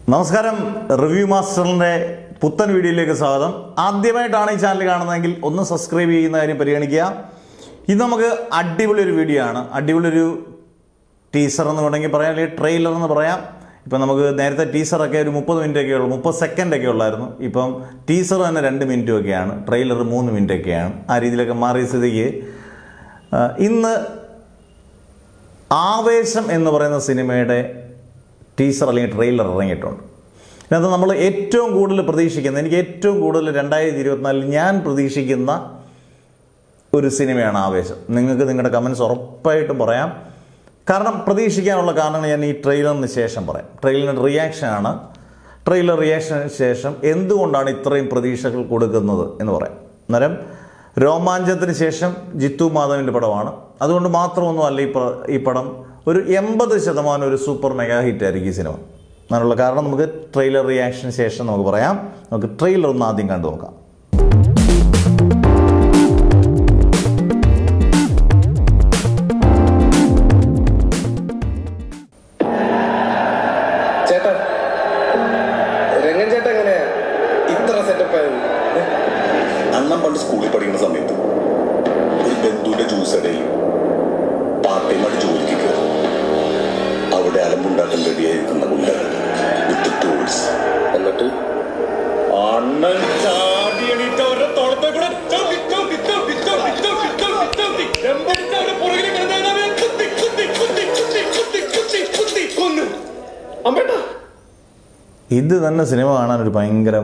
നമസ്കാരം റിവ്യൂ മാസ്റ്ററിന്റെ പുത്തൻ വീഡിയോയിലേക്ക് സ്വാഗതം ആദ്യമായിട്ടാണ് ഈ ചാനൽ കാണുന്നതെങ്കിൽ ഒന്ന് സബ്സ്ക്രൈബ് ചെയ്യുന്ന കാര്യം പരിഗണിക്കുക ഇത് നമുക്ക് അടിപൊളി ഒരു വീഡിയോ ആണ് അടിപൊളി ഒരു ടീസർ എന്ന് വേണമെങ്കിൽ പറയാം അല്ലെങ്കിൽ ട്രെയിലർ എന്ന് പറയാം ഇപ്പം നമുക്ക് നേരത്തെ ടീസറൊക്കെ ഒരു മുപ്പത് മിനിറ്റ് ഒക്കെ ഉള്ളൂ മുപ്പത് സെക്കൻഡ് ഒക്കെ ഉള്ളായിരുന്നു ഇപ്പം ടീസർ തന്നെ രണ്ട് മിനിറ്റും ഒക്കെയാണ് ട്രെയിലർ മൂന്ന് മിനിറ്റ് ഒക്കെയാണ് ആ രീതിയിലൊക്കെ മാറിയ സ്ഥിതിക്ക് ആ, ഇന്ന് ആവേശം എന്ന് പറയുന്ന സിനിമയുടെ ടീസർ അല്ലെങ്കിൽ ട്രെയിലർ ഇറങ്ങിയിട്ടുണ്ട് ഇതിനകത്ത് നമ്മൾ ഏറ്റവും കൂടുതൽ പ്രതീക്ഷിക്കുന്ന എനിക്ക് ഏറ്റവും കൂടുതൽ രണ്ടായിരത്തി ഇരുപത്തിനാലിൽ ഞാൻ പ്രതീക്ഷിക്കുന്ന ഒരു സിനിമയാണ് ആവേശം നിങ്ങൾക്ക് നിങ്ങളുടെ കമൻസ് ഉറപ്പായിട്ടും പറയാം കാരണം പ്രതീക്ഷിക്കാനുള്ള കാരണങ്ങൾ ഞാൻ ഈ ട്രെയിലറിന് ശേഷം പറയാം ട്രെയിലറിൻ്റെ റിയാക്ഷനാണ് ട്രെയിലർ റിയാക്ഷന് ശേഷം എന്തുകൊണ്ടാണ് ഇത്രയും പ്രതീക്ഷകൾ കൊടുക്കുന്നത് എന്ന് പറയാം അന്നേരം രോമാഞ്ചത്തിന് ശേഷം ജിത്തു മാധവിൻ്റെ പടമാണ് അതുകൊണ്ട് മാത്രമൊന്നും അല്ല ഈ പ- ഈ പടം ഒരു എൺപത് ശതമാനം ഒരു സൂപ്പർ മെഗാ ഹിറ്റ് ആയിരിക്കും ഈ സിനിമ അതിനുള്ള കാരണം നമുക്ക് ട്രെയിലർ റിയാക്ഷന് ശേഷം നമുക്ക് പറയാം നമുക്ക് ട്രെയിലർ ഒന്ന് ആദ്യം കണ്ടു നോക്കാം ചേട്ടാ രംഗൻ ചേട്ടാ എങ്ങനെയാ ഇത്ര സെറ്റപ്പ് ആയത് അണ്ണൻ പണ്ട് സ്കൂളിൽ പഠിക്കുന്ന സമയത്ത് ഒരു ബന്ധുവിന്റെ ജ്യൂസ് ഇടയിൽ പാർട്ട് ടൈമായിട്ട് ജോലിക്ക് കയറി അവിടെ അലമ്പുണ്ടാക്കാൻ റെഡിയായിരിക്കുന്ന ഗുണ്ടകൾ വിത്ത് ടൂൾസ് എന്നിട്ട് അണ്ണൻ ചാടി എണീറ്റ് അവരുടെ തോളത്തെ കൂടെ ചവിട്ടി, ചവിട്ടി, ചവിട്ടി, ചവിട്ടി, ചവിട്ടി, ചവിട്ടി, ചവിട്ടി. എമ്പടിച്ച് അവരുടെ പുറകിൽ കിടന്നവനെ കുത്തി, കുത്തി, കുത്തി, കുത്തി, കുത്തി, കുത്തി, കുത്തി, കൊന്നു. അമ്പേട്ടാ ഇത് തന്നെ സിനിമ കാണാൻ ഒരു ഭയങ്കര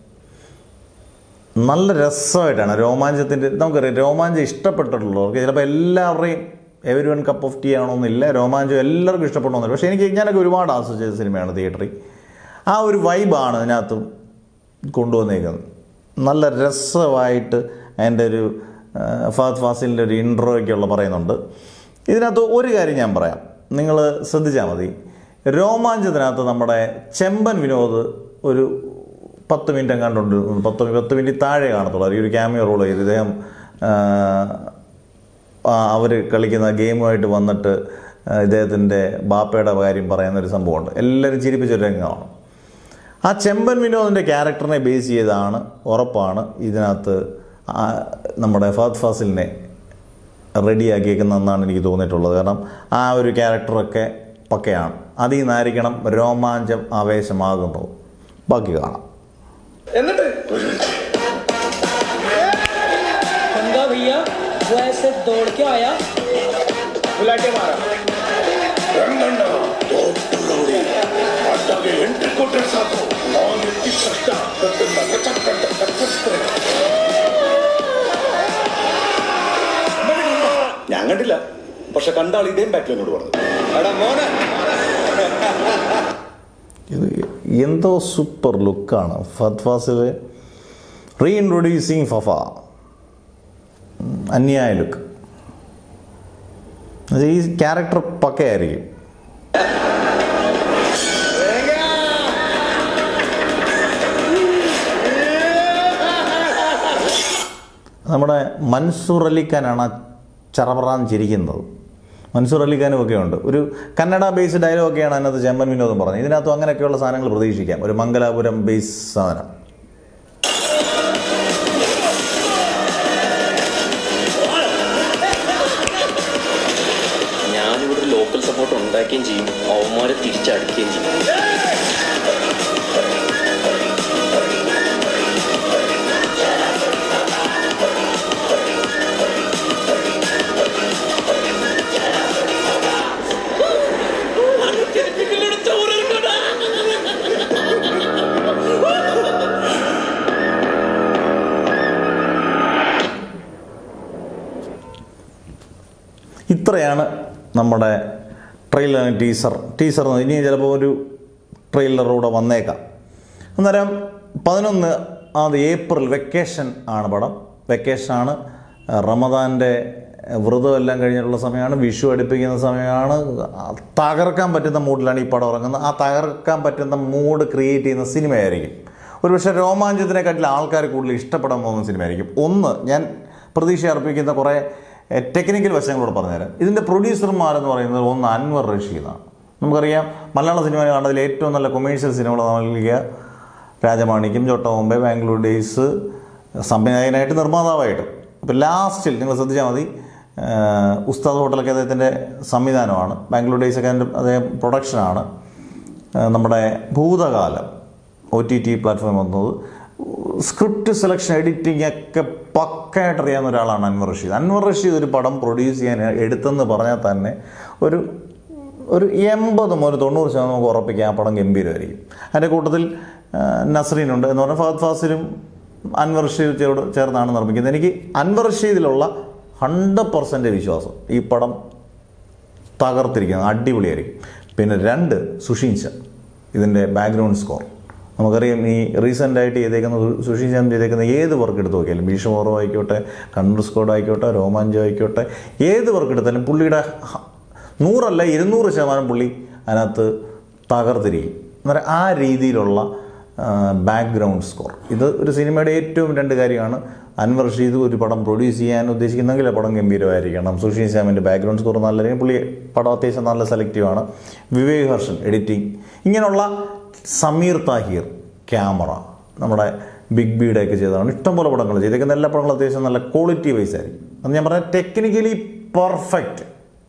നല്ല രസമായിട്ടാണ് രോമാഞ്ചത്തിൻ്റെ നമുക്കറിയാം രോമാഞ്ചം ഇഷ്ടപ്പെട്ടിട്ടുള്ളവർക്ക് ചിലപ്പോൾ എല്ലാവരുടെയും every one cup of tea ആണോന്നില്ല രോമാഞ്ചം എല്ലാവർക്കും ഇഷ്ടപ്പെടണമെന്നില്ല പക്ഷേ എനിക്ക് ഞാനൊക്കെ ഒരുപാട് ആസ്വദിച്ച സിനിമയാണ് തിയേറ്ററിൽ ആ ഒരു വൈബാണ് ഇതിനകത്തും കൊണ്ടുവന്നേക്കുന്നത് നല്ല രസമായിട്ട് അതിൻ്റെ ഒരു ആ, ഫഹദ് ഫാസിലിൻ്റെ ഒരു ഇൻട്രോയൊക്കെയുള്ള പറയുന്നുണ്ട് ഇതിനകത്ത് ഒരു കാര്യം ഞാൻ പറയാം നിങ്ങൾ ശ്രദ്ധിച്ചാൽ മതി രോമാഞ്ചത്തിനകത്ത് നമ്മുടെ ചെമ്പൻ വിനോദ് ഒരു പത്ത് മിനിറ്റ് എങ്ങാണ്ടുണ്ട് പത്ത് മി- പത്ത് മിനിറ്റ് താഴെ കാണത്തുള്ളൂ ഈ ഒരു ക്യാമിയോ റോൾ ചെയ്ത് ഇദ്ദേഹം അവർ കളിക്കുന്ന ഗെയിമുമായിട്ട് വന്നിട്ട് ആ, ഇദ്ദേഹത്തിൻ്റെ ബാപ്പയുടെ കാര്യം പറയുന്ന ഒരു സംഭവമുണ്ട് എല്ലാവരും ചിരിപ്പിച്ചൊരു രംഗമാണ് ആ ചെമ്പൻ വിനോദിൻ്റെ ക്യാരക്ടറിനെ ബേസ് ചെയ്താണ് ഉറപ്പാണ് ഇതിനകത്ത് ആ നമ്മുടെ ഫഹദ് ഫാസിലിനെ റെഡിയാക്കിയേക്കുന്നതെന്നാണ് എനിക്ക് തോന്നിയിട്ടുള്ളത് കാരണം ആ ഒരു ക്യാരക്ടറൊക്കെ പക്കയാണ് അതിൽ നിന്നായിരിക്കണം രോമാഞ്ചം ആവേശമാകുന്നത് ബാക്കി കാണാം എന്നിട്ട് गंगा भैया वो ऐसे दौड़ के आया ബുലാറ്റെ മാറാ ರಂಗಣ್ಣ ದೊಡ್ಡ ರೌಡಿ ಅಡ್ಡಗೆ ಎಂಟ್ರಿ ಕೊಟ್ರೆ ಸಾಕು ನಾನು ಎತ್ತಿದ ತಕ್ಷಣ ಅದನ್ನ ಕಚ್ಚಕ್ಕಂತ ಕಚ್ಚಿಸ್ತಾರೆ ഞാൻ കണ്ടില്ല പക്ഷെ കണ്ട ആൾ ഇതേം ബാറ്റിൽ എന്നോട് പറഞ്ഞു എടാ മോനെ ഇത് എന്തോ സൂപ്പർ ലുക്കാണ് ഫഹദ് ഫാസിൽ റീഇൻട്രൊഡ്യൂസിങ് ഫഫ ഉം, അന്യായ ലുക്ക് ഈ ക്യാരക്ടർ പക്കയായിരിക്കും നമ്മുടെ മൻസൂർ അലിഖാനാണ് ആ ചറപറാന്ന് ചിരിക്കുന്നത് മൻസൂർ അലിഖാനും ഒക്കെ ഉണ്ട് ഒരു കന്നഡ ബേസ്ഡ് ഡയലോഗൊക്കെയാണ് അതിനകത്ത് ചെമ്പൻ വിനോദം പറഞ്ഞത് ഇതിനകത്തും അങ്ങനെയൊക്കെയുള്ള സാധനങ്ങൾ പ്രതീക്ഷിക്കാം ഒരു മംഗലാപുരം ബേസ് സാധനം ഞാനിവിടെ ഒരു ലോക്കൽ സപ്പോർട്ട് ഉണ്ടാക്കുകയും ചെയ്യും അവന്മാരെ തിരിച്ചടിക്കുകയും ചെയ്യും ഇത്രയാണ് നമ്മുടെ ട്രെയിലർ ടീസർ ടീസർ എന്ന് ഇനി ചിലപ്പോൾ ഒരു ട്രെയിലറൂടെ വന്നേക്കാം അന്നേരം പതിനൊന്ന് അത് ഏപ്രിൽ വെക്കേഷൻ ആണ് പടം വെക്കേഷനാണ് റമദാൻ്റെ വ്രതമെല്ലാം കഴിഞ്ഞിട്ടുള്ള സമയമാണ് വിഷു അടുപ്പിക്കുന്ന സമയമാണ് തകർക്കാൻ പറ്റുന്ന മൂഡിലാണ് ഈ പടം ഇറങ്ങുന്നത് ആ തകർക്കാൻ പറ്റുന്ന മൂഡ് ക്രിയേറ്റ് ചെയ്യുന്ന സിനിമയായിരിക്കും ഒരുപക്ഷെ രോമാഞ്ചത്തിനെക്കാട്ടിൽ ആൾക്കാർ കൂടുതൽ ഇഷ്ടപ്പെടാൻ പോകുന്ന സിനിമയായിരിക്കും ഒന്ന് ഞാൻ പ്രതീക്ഷ അർപ്പിക്കുന്ന കുറേ ടെക്നിക്കൽ വശങ്ങളോട് പറഞ്ഞുതരാം ഇതിൻ്റെ പ്രൊഡ്യൂസർമാരെന്ന് പറയുന്നത് ഒന്ന് അൻവർ റഷീദാണ് നമുക്കറിയാം മലയാള സിനിമ കാണുന്നതിൽ ഏറ്റവും നല്ല കൊമേഴ്ഷ്യൽ സിനിമകൾ നൽകിയ രാജമാണിക്യം ചോട്ട ബോംബെ ബാംഗ്ലൂർ ഡേയ്സ് സംവിധായകനായിട്ട് നിർമ്മാതാവായിട്ടും അപ്പോൾ ലാസ്റ്റിൽ നിങ്ങൾ ശ്രദ്ധിച്ചാൽ മതി ആഹ് ഉസ്താദ് ഹോട്ടലൊക്കെ അദ്ദേഹത്തിൻ്റെ സംവിധാനമാണ് ബാംഗ്ലൂർ ഡേയ്സ് ഒക്കെ അതിൻ്റെ അദ്ദേഹം പ്രൊഡക്ഷനാണ് ആഹ് നമ്മുടെ Bhoothakaalam O T T platform വന്നത് സ്ക്രിപ്റ്റ് സെലക്ഷൻ എഡിറ്റിംഗ് ഒക്കെ പക്കയായിട്ട് അറിയാവുന്ന ഒരാളാണ് അൻവർ റഷീദ് അൻവർ റഷീദ് ഒരു പടം പ്രൊഡ്യൂസ് ചെയ്യാൻ എടുത്തെന്ന് പറഞ്ഞാൽ തന്നെ ഒരു ഒരു എൺപത് മുതൽ തൊണ്ണൂറ് ശതമാനം നമുക്ക് ഉറപ്പിക്കാം ആ പടം ഗംഭീരമായിരിക്കും അതിൻ്റെ കൂട്ടത്തിൽ ആ, നസ്രീനുണ്ട് എന്ന് പറഞ്ഞാൽ ഫഹദ് ഫാസിലും അൻവർ റഷീദ് ചേർന്ന് ചേർന്നാണ് നിർമ്മിക്കുന്നത് എനിക്ക് അൻവർ റഷീദിലുള്ള ഹൺഡ്രഡ് പെർസെൻറ്റ് വിശ്വാസം ഈ പടം തകർത്തിരിക്കുന്നത് അടിപൊളിയായിരിക്കും പിന്നെ രണ്ട് സുഷീൻ ചാൻ ഇതിൻ്റെ ബാക്ക്ഗ്രൗണ്ട് സ്കോർ നമുക്കറിയാം ഈ റീസെൻ്റ് ആയിട്ട് ചെയ്തേക്കുന്ന സു- സുഷീൻ ചാൻ ചെയ്തേക്കുന്ന ഏത് വർക്ക് എടുത്ത് നോക്കിയാലും ഭീഷമോറോ ആയിക്കോട്ടെ കണ്ണൂർ സ്കോഡ് ആയിക്കോട്ടെ രോമാഞ്ചം ആയിക്കോട്ടെ ഏത് വർക്ക് എടുത്താലും പുള്ളിയുടെ ഹ- നൂറല്ല ഇരുന്നൂറ് ശതമാനം പുള്ളി അതിനകത്ത് തകർത്തിരിക്കും അന്നേരം ആ രീതിയിലുള്ള ബാക്ക്ഗ്രൗണ്ട് സ്കോർ ഇത് ഒരു സിനിമയുടെ ഏറ്റവും രണ്ട് കാര്യമാണ് അൻവർ റഷീദ് ഒരു പടം പ്രൊഡ്യൂസ് ചെയ്യാൻ ഉദ്ദേശിക്കുന്നെങ്കിൽ ആ പടം ഗംഭീരമായിരിക്കണം സുഷീൻ ശ്യാമിൻ്റെ ബാക്ക്ഗ്രൗണ്ട് സ്കോർ നല്ലതായിരിക്കും പുള്ളി പടം അത്യാവശ്യം നല്ല സെലക്റ്റീവാണ് വിവേക് ഹർഷൻ എഡിറ്റിംഗ് ഇങ്ങനെയുള്ള സമീർ താഹിർ ക്യാമറ നമ്മുടെ ബിഗ് ബീയുടെ ഒക്കെ ചെയ്തതാണ് ഇഷ്ടംപോലെ പടങ്ങൾ ചെയ്തേക്കുന്ന എല്ലാ പടങ്ങളും അത്യാവശ്യം നല്ല ക്വാളിറ്റി വൈസ് ആയിരിക്കും അത് ഞാൻ പറഞ്ഞ ടെക്നിക്കലി പെർഫെക്റ്റ്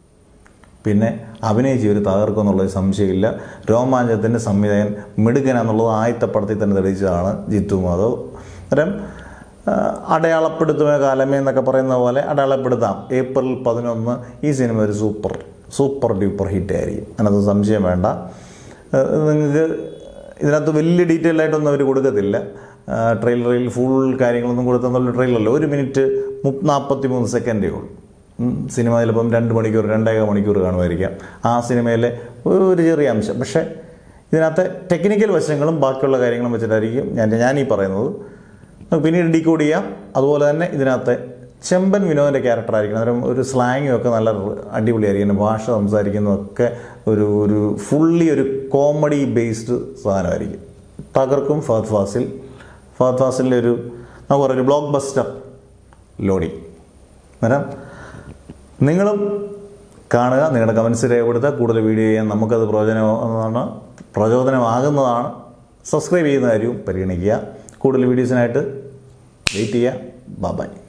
പിന്നെ അഭിനയിച്ച് ഒരു തകർക്കും എന്നുള്ളത് സംശയമില്ല രോമാഞ്ചത്തിൻ്റെ സംവിധായകൻ മിടുക്കനാന്നുള്ളത് ആദ്യത്തെ പടത്തിൽ തന്നെ തെളിയിച്ചതാണ് ജിത്തു മാധവ് അന്നേരം ആ, അടയാളപ്പെടുത്തുമേ കാലമേ എന്നൊക്കെ പറയുന്ന പോലെ അടയാളപ്പെടുത്താം ഏപ്രിൽ പതിനൊന്ന് ഈ സിനിമ ഒരു സൂപ്പർ സൂപ്പർ ഡ്യൂപ്പർ ഹിറ്റ് ആയിരിക്കും അതിനകത്ത് സംശയം വേണ്ട നിങ്ങൾക്ക് ഇതിനകത്ത് വലിയ ഡീറ്റെയിൽ ആയിട്ടൊന്നും അവർ കൊടുക്കത്തില്ല ട്രെയിലറിൽ ഫുൾ കാര്യങ്ങളൊന്നും കൊടുത്തെന്നുള്ള ട്രെയിലറല്ല ഒരു മിനിറ്റ് മുപ്പ നാൽപ്പത്തി മൂന്ന് സെക്കൻഡേ ഉള്ളൂ ഉം, സിനിമ ചിലപ്പം രണ്ട് മണിക്കൂർ രണ്ടേക മണിക്കൂർ കാണുമായിരിക്കാം ആ സിനിമയിലെ ഒരു ചെറിയ അംശം പക്ഷേ ഇതിനകത്തെ ടെക്നിക്കൽ വശങ്ങളും ബാക്കിയുള്ള കാര്യങ്ങളും വെച്ചിട്ടായിരിക്കും ഞാൻ ഞാൻ ഈ പറയുന്നത് നമുക്ക് പിന്നീട് ഡീകോഡ് ചെയ്യാം അതുപോലെ തന്നെ ഇതിനകത്തെ ചെമ്പൻ വിനോദിൻ്റെ ക്യാരക്ടർ ആയിരിക്കണം അന്നേരം ഒരു സ്ലാങ്ങും ഒക്കെ നല്ല അടിപൊളിയായിരിക്കും ഭാഷ സംസാരിക്കുന്നതൊക്കെ ഒരു ഒരു ഫുള്ളി ഒരു കോമഡി ബേസ്ഡ് സാധനമായിരിക്കും തകർക്കും ഫഹദ് ഫാസിൽ ഫഹദ് ഫാസിലിൻ്റെ ഒരു നമുക്ക് പറയാം ഒരു ബ്ലോക്ക് ബസ്റ്റർ ലോഡി അന്നേരം നിങ്ങളും കാണുക നിങ്ങളുടെ കമൻസ് രേഖപ്പെടുത്തുക കൂടുതൽ വീഡിയോ ചെയ്യാൻ നമുക്കത് പ്രയോജനമാണ് പ്രചോദനമാകുന്നതാണ് സബ്സ്ക്രൈബ് ചെയ്യുന്ന കാര്യവും പരിഗണിക്കുക കൂടുതൽ വീഡിയോസിനായിട്ട് വെയിറ്റ് ചെയ്യുക ബൈ